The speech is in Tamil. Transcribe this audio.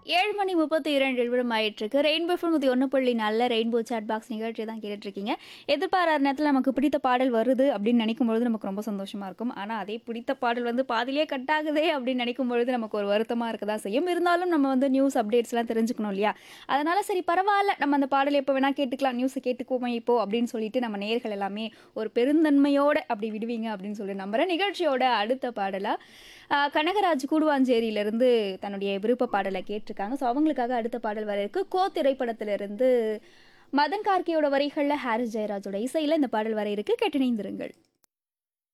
ஏழு மணி முப்பத்தி இரண்டு நிமிடம் ஆயிட்டிருக்கு ரெயின்போ முப்பத்தி ஒன்று புள்ளி நல்ல ரெயின்போ சாட் பாக்ஸ் நிகழ்ச்சி தான் கேட்டுட்ருக்கீங்க எதிர்பாராத நேரத்தில் நமக்கு பிடித்த பாடல் வருது அப்படின்னு நினைக்கும் பொழுது நமக்கு ரொம்ப சந்தோஷமாக இருக்கும் ஆனால் அதே பிடித்த பாடல் வந்து பாதிலே கட் ஆகுதே அப்படின்னு நினைக்கும் பொழுது நமக்கு ஒரு வருத்தமாக இருக்க தான் செய்யும் இருந்தாலும் நம்ம வந்து நியூஸ் அப்டேட்ஸ்லாம் தெரிஞ்சுக்கணும் இல்லையா அதனால் சரி பரவாயில்ல நம்ம அந்த பாடல் எப்போ வேணால் கேட்டுக்கலாம் நியூஸை கேட்டுக்குவோமே இப்போ அப்படின்னு சொல்லிட்டு நம்ம நேர்கள் எல்லாமே ஒரு பெருந்தன்மையோடு அப்படி விடுவீங்க அப்படின்னு சொல்லி நம்புகிறேன் நிகழ்ச்சியோட அடுத்த பாடலாக கனகராஜ் கூடுவாஞ்சேரியிலிருந்து தன்னுடைய விருப்ப பாடலை கேட்டிருக்காங்க ஸோ அவங்களுக்காக அடுத்த பாடல் வர இருக்கு கோ திரைப்படத்திலிருந்து மதன் கார்கேயோட வரிகளில் ஹாரிஸ் ஜெயராஜோட இசையில் இந்த பாடல் வர இருக்கு கேட்டிணைந்திருங்கள்